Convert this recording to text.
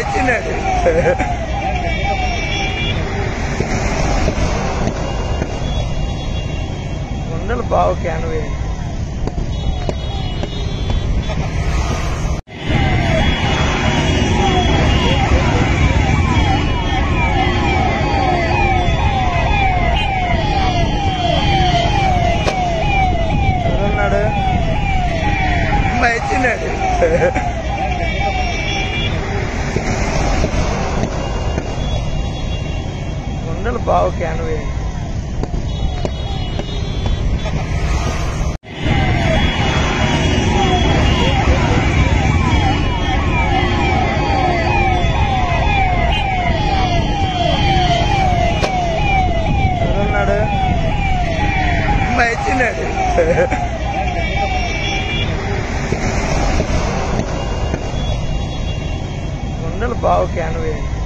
ఇచ్చినాడు ఉండలు బావు క్యాన్ వేయండి ఎవరున్నాడు అమ్మాయి ఇచ్చినాడు ఉండలు బావు క్యాన్ వేయండి ఎవరున్నాడు అమ్మాయి ఇచ్చినాడు ఉండలు బావు క్యాన్ వేయండి